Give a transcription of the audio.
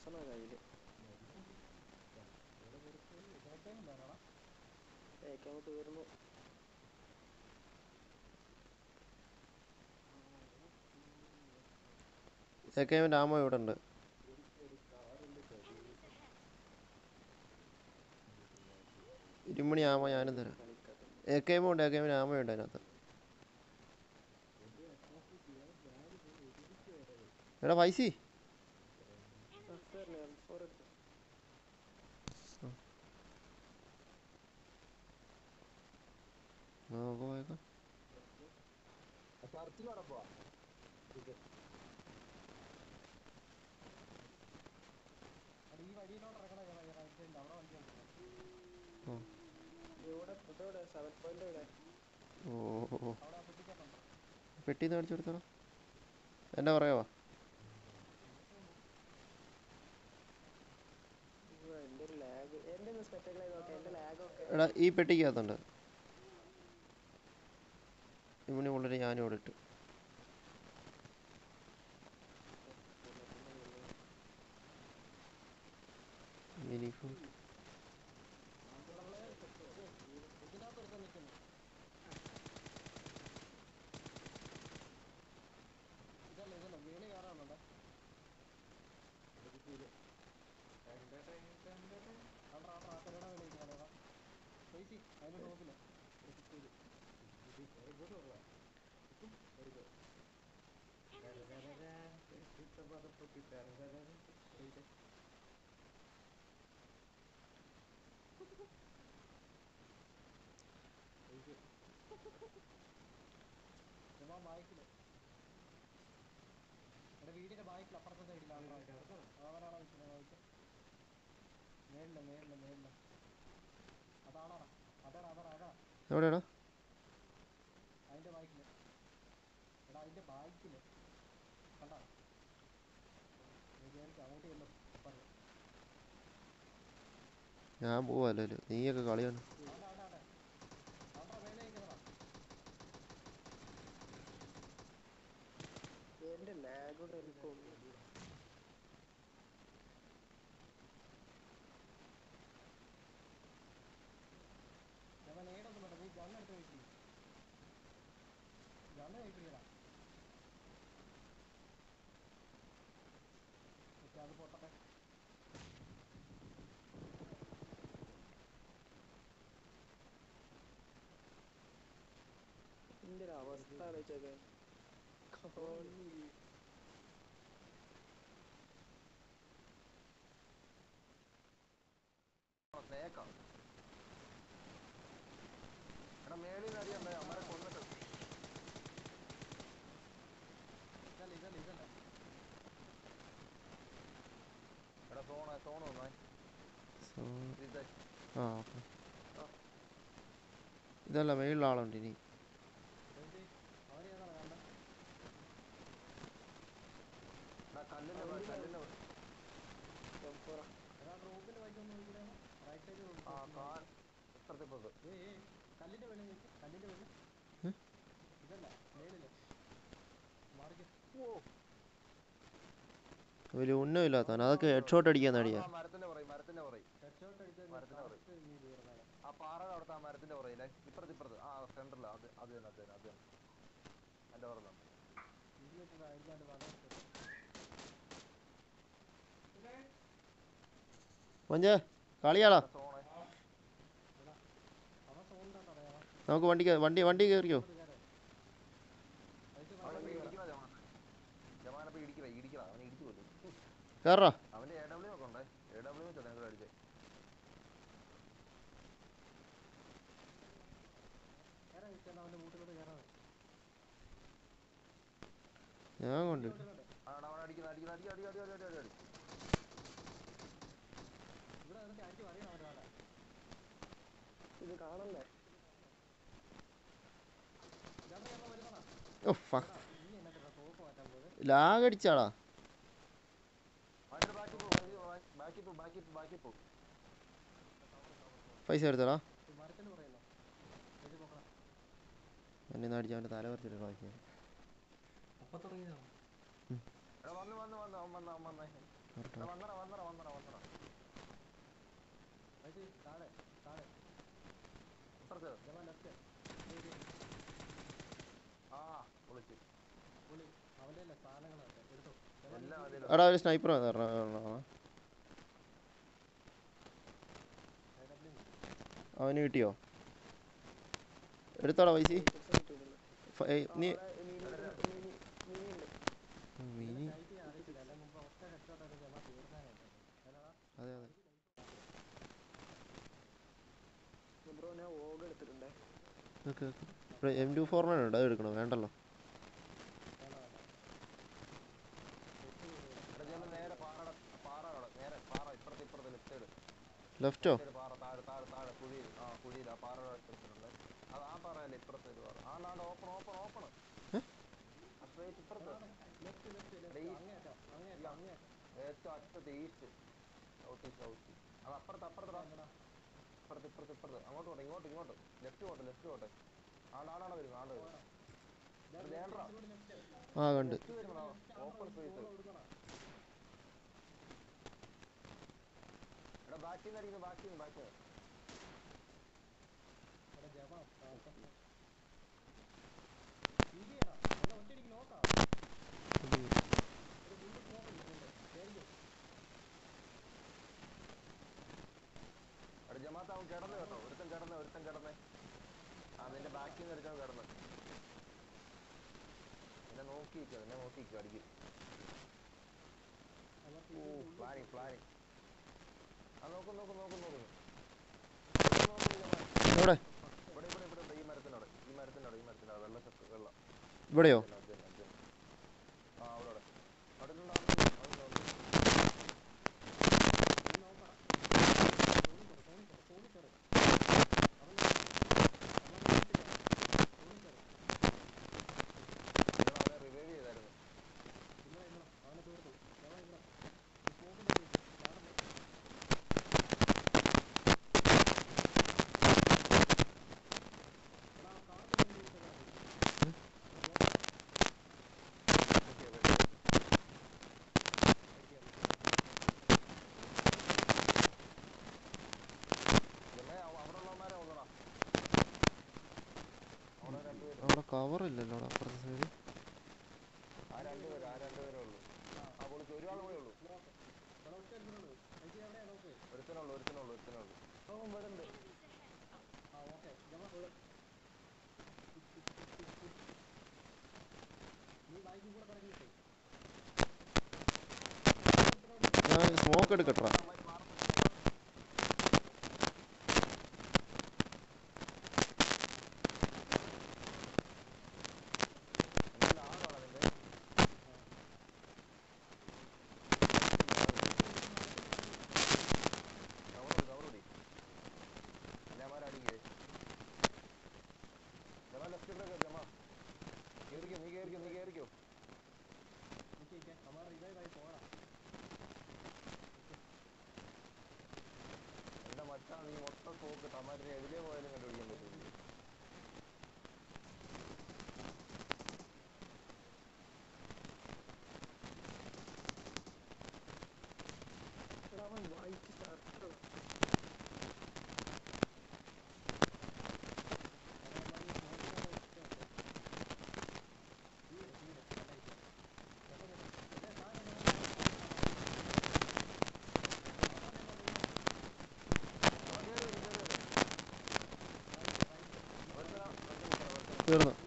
മൂന്നെണ്ണ കയ്യില് ഏക്കാൻ തീർന്നു A K എമ്മിൻ്റെ ആമോ ഇവിടെ ഉണ്ട് ഇരുമണി ആമോ ഞാനും തരാം എ കെ എമ്മും ഉണ്ട് എ കെ എമ്മിന് ആമോ ഉണ്ട് അതിനകത്ത് എടാ പൈസി ഫോർ എടുത്തു നമുക്ക് പോയേക്കാം ചർച്ചിൽ അവിടെ പോവാ ഈ വഴിയിലോട്ട് ഇറങ്ങണ റൈറ്റ് അവിടെ വണ്ടി ഉണ്ട് ഇവിടെ ഇതോടെ സെവൻ പോയിന്റ് ഇവിടെ ഓ ഓ, ഓ. അവിടെ പൊട്ടിക്കാനുണ്ട് പെട്ടിന്ന് മേടിച്ചു കൊടുത്തോളാം എൻ്റെ പറയാവാ ഉവ്വ്, എന്റെ ഒരു ലാഗ് എന്റെ ഒന്ന് സ്പെക്ടക്കിൾ ആയി നോക്കാം എന്റെ ലാഗ് ഒക്കെ എടാ ഈ പെട്ടിക്കകത്തുണ്ട് ഇവന് ഉള്ളിൽ ഞാനും ഇവിടെ ഇട്ട് യൂണിഫോം ഇതിനകത്ത് ഒരുത്തൻ നിൽക്കുന്നു ഇതല്ല ഇതല്ല വീണ് കയറാനുണ്ട് അവിടെ അവിടെ ആ പെരയുടെ മേലെ ഇരിക്കുന്നതാ പൈസി അതിന്റെ ടോപ്പില് ഇവൻ ബാക്കില് എന്റെ വീടിന്റെ ബാക്കിൽ അപ്പുറത്തെ സൈഡിലാണ് അവനാണോ നിൽക്കുന്നത് ബാക്കിൽ മേളില് മേളില് മേളില് അതാണോ അതാടാ അതാടാ അതാ എവിടെയാടാ അതിന്റെ ബാക്കില് എടാ അതിന്റെ ബാക്കില് കണ്ടാ നീ കേറിക്കോ അങ്ങോട്ട് ചെല്ലോ പറഞ്ഞു ഞാൻ പോവല്ലോ നീയൊക്കെ കളിയാണ് ആണ്ട ആണ്ട ആണ്ട ആണ്ടാ മേലെ നിൽക്കുന്നതാ എന്റെ ലാഗ് കൊണ്ട് എനിക്ക് ഒന്നും ഞാൻ നേടൊന്നും വേണ്ട നീ ഗണ്ണെടുത്ത് വെക്കി ഗണ്ണ് വെക്കില്ലടാ ഓക്കെ അത് പൊട്ടട്ടെ എന്റെ ഒരു അവസ്ഥ ആലോചിച്ചൊക്കെ സ്നേക്കാ എടാ മേളിൽ നിന്ന് അറിയണ്ടേ അമ്മരെ കൊന്നിട്ട് ഇതല്ല ഇതല്ല ഇതല്ല എടാ സോണ സോണ വന്നേ ഇത് ആ ഓക്കെ ഇതല്ല മേളിൽ ആളുണ്ട് ഇനി എന്ത് അവര് ഏതാണ് കാണുന്നത് എടാ കല്ലിന്റെ വ- കല്ലിന്റെ വ- എടാ ഡ്രോപ്പിന്റെ വൈകി ഒന്ന് നോക്കിയാ റൈറ്റ് സൈഡ് ആ കാൽ ഇപ്പുറത്ത് ഇപ്പുറത്ത് ഏയ് ഏയ് കല്ലിന്റെ വെള്ളം നോക്കി കല്ലിന്റെ വെള്ളം ഏ? ഇതല്ല മേളില് മാറിക്ക് വലിയ ഉന്നമില്ലാത്തവൻ അതൊക്കെ ഹെഡ് ഷോട്ട് അടിക്കാൻ നടിയാ ആ മരത്തിന്റെ പുറകെ മരത്തിന്റെ പുറകെ ഹെഡ്ഷോട്ട് അടിച്ച് മരത്തിന്റെ പുറകെ കറുത്ത് നീ തീർന്നാണ് ആ പാറയുടെ അവിടുത്തെ ആ മരത്തിന്റെ പുറകിലെ ഇപ്പുറത്ത് ഇപ്പുറത്ത് ആ സെന്ററിൽ അത് അത് തന്നെ അത് തന്നെ അത് തന്നെ എന്റെ പുറത്ത് ഇടിയിട്ടിട്ട് അടിച്ചാണ്ട് തലയിട്ട് മഞ്ചേ കളിയാളാ സോണേ അവൻ സോണിന്റെ തടയാ നമുക്ക് വണ്ടി വണ്ടി വണ്ടി കയറിയോ പൈസ അവനെ ഇടിക്കണ ജമാൻ ജമാനപ്പോ ഇടിക്കണ ഇടിക്കണ അവനെ ഇടിച്ചു കൊല്ലും കയറാ അവന്റെ എ ഡബ്ല്യു ഒക്കെ ഉണ്ടേ എ ഡബ്ല്യു വെച്ചാ നിങ്ങൾ അടിച്ചേ കയറാൻ നിൽക്കുന്ന അവന്റെ വീട്ടിലോട്ട് കയറാൻ ഞാൻ കൊണ്ട് ആടാ അവൻ അടിക്കുന്ന അടിക്കുന്ന അടി അടി അടി അടി അടി അടി അടി ഇവിടെ നിർത്തി അടിച്ച് പറയണം അവന്റെ ആളെ ഇത് കാണണ്ടേ ഇതാണ്ട് ഞമ്മ വരുന്നതാ ഓ ഫക്ക് നീ എന്നിട്ടാ തോക്ക് മാറ്റാൻ പോയത് ലാഗ് അടിച്ചാടാ അവന്റെ ബാക്കി പോ ബാക്കി പോ ബാക്കി പോ ബാക്കി പോ പൈസ എടുത്തടാ ഈ മരത്തിന് പറയുന്നോ എഴുതി നോക്കണം എന്നെ അടിച്ച് അവൻ്റെ തല പറിച്ചിട്ട് കളിക്കാൻ അപ്പൊ തുടങ്ങിയതാണ് എടാ വന്ന് വന്ന് വന്ന് അവൻ വന്ന് അവൻ വന്നേ വരട്ടെ, എടാ, വരട്ടെ. വന്നടാ വന്നടാ വന്നടാ വന്നടാ വൈറ്റ് താഴെ താഴെ ഇപ്പുറത്ത് ജമാ ലെഫ്റ്റ് ആ വിളിച്ച് പുള്ളി അവൻ്റെ അല്ലേ സാധനങ്ങളൊക്കെ എടുത്തു എല്ലാം അതിൽ എടാ ഒരു സ്നൈപ്പർ വന്നു അവന് കിട്ടിയോ എടുത്തോടാ പൈസ ഫ- ഏയ്, നീ മിനി ടൈറ്റ് ചെയ്യാൻ അറിയത്തില്ല അല്ലെങ്കിൽ മുമ്പ് ഒറ്റ ഹെഡ്ഷോട്ട് ഒക്കെ ജമാ തീർക്കാനായിട്ട് അതിനാ അതെ അതെ ബ്രോ ഞാൻ ഓഗ് എടുത്തിട്ടുണ്ടേ okay okay M two four nine ഉണ്ട് അത് എടുക്കണോ വേണ്ടല്ലോ എടാ ചെന്ന് നേരെ പാറയുടെ പാറ അവിടെ നേരെ പാറ ഇപ്പുറത്ത് ഇപ്പുറത്ത് ലെഫ്റ്റ് സൈഡ് ലെഫ്റ്റോ ഒരു പാറ താഴെ താഴെ താഴെ കുഴിയിൽ ആ കുഴിയിൽ ആ പാറ എടുത്തിട്ടുണ്ട് അത് ആ പാറയല്ലേ ഇപ്പുറത്തെ ഒരു പാറ ആ നാണ്ട് ഓപ്പൺ ഓപ്പൺ ഓപ്പൺ സ്ട്രേറ്റ് ഇപ്പുറത്ത് ലെഫ്റ്റ് ലെഫ്റ്റ് എടാ, ലെഫ്റ്റ് ഈ- അങ്ങേറ്റം അങ്ങേറ്റം അങ്ങേറ്റം ഏറ്റവും അറ്റത്ത് east south east south east അത് അപ്പുറത്ത് അപ്പുറത്ത് ഇപ്പുറത്ത് ഇപ്പുറത്ത് ഇപ്പുറത്ത് അങ്ങോട്ട് പോട്ടെ ഇങ്ങോട്ട് ഇങ്ങോട്ട് ലെഫ്റ്റ് പോട്ടെ ലെഫ്റ്റ് പോട്ടെ ആണ്ട് ആണ്ടാണ് വരും ആണ്ട് വരും ഇത് ലേണ്ടറാ ആ കണ്ട് ലെഫ്റ്റ് വരുന്നതാ ഓപ്പൺ സ്പേസ് എടാ ബാക്കിൽ നിന്ന് അടിക്കുന്നു ബാക്കിൽ നിന്ന് ബാക്കിൽ നിന്ന് എടാ ജമാ ഇരിയടാ എന്നെ ഒറ്റയടിക്ക് നോക്കാം ഒരു ബുള്ളറ്റ് നോക്കാം ഇതിന്റെ ശരിക്കും എടാ ജമാഅത്ത് അവൻ കിടന്നു കേട്ടോ ഒരുത്തൻ കിടന്ന് ഒരുത്തൻ കിടന്ന് ആ നിന്റെ ബാക്കിൽ നിന്ന് ഒരുത്തൻ കിടന്ന് എന്നെ നോക്കിയിരിക്കുക എന്നെ നോക്കിയിരിക്കുക അടിക്കും അവർക്ക് ഓ ഇതിന്റെ ഉള്ളിൽ പ്ലാനിങ് പ്ലാനിങ് ആ നോക്കും നോക്കും നോക്കും നോക്കും നോക്കും ജമാ എവിടെ ഇവിടെ ഇവിടെ ഇവിടെ ഈ മരത്തിനോട് ഈ മരത്തിനോട് ഈ മരത്തിനോട് വെള്ള ഷർട്ട് വെള്ള ഇവിടെയോ അത് തന്നെ, അത് തന്നെ, അത് തന്നെ. ആ അവിടെ അവിടെ അവിടെ നിന്നുണ്ടാവും. അവിടെ നിന്നുണ്ട്. നീ നോക്കടാ തോന്നിക്കറ് തോന്നിക്കറ് തോന്നിക്കറ് അവൻ അവൻ തോന്നിക്കറ് നിങ്ങൾ അവനെ റിവൈവ് ചെയ്തായിരുന്നു ഇവിടെ ഇവിടെ അവനെ തീർത്തു ജമാ ഇവിടെ ഈ സ്മോക്കിന്റെ കേസ് ചാടല്ലേ എടാ കാർഡ് കൊണ്ട് ഇരിക്കുന്നതാണ് ഓക്കെ ഓക്കെ ജമേ അവ- അവിടെ ഉള്ളവന്മാരെ ഉള്ളടാ അവിടെ രണ്ടുപേരും അവിടെ കവർ ഇല്ലല്ലോ അവിടെ അപ്പുറത്തെ സൈഡ് ആ രണ്ടുപേര് ആ രണ്ടുപേരേ ഉള്ളൂ ആ പൊളിച്ച് ഒരാൾ കൂടെ ഉള്ളൂ നോക്ക് എടാ ഒറ്റ എടുത്തിട്ടുള്ളൂ എനിക്ക് എവിടെയാ നോക്ക് ഒരുത്തനുള്ളൂ ഒരുത്തനുള്ളൂ ഒരുത്തനുള്ളൂ അവൻ ഇവിടെ ഉണ്ട് ആ ഓക്കെ ജമാ നീ ബൈക്കിൽ കൂടെ കിടക്കിട്ടേ ഞാൻ സ്മോക്ക് എടുക്കട്ടാ എന്തെങ്കിലും ആണോടാ നിന്റെ കവറുടി കവറുടി എല്ലാമാരും അടിക്കേ ജമ ലെഫ്റ്റ് ഇവിടെ ജമ കേറിക്കോ നീ കേറിക്കോ നീ കേറിക്കോ നിൽക്കേ അമ്മ റിവൈവ് ആയി പോടാ എന്റെ മച്ചാ നീ മൊത്തം പോക്ക് ടമാറ്റിന് എതിലേ പോയാലും കണ്ടുപിടിക്കാൻ പറ്റില്ല എടാ അവൻ വൈറ്റ് ഷർട്ട് തീർന്നു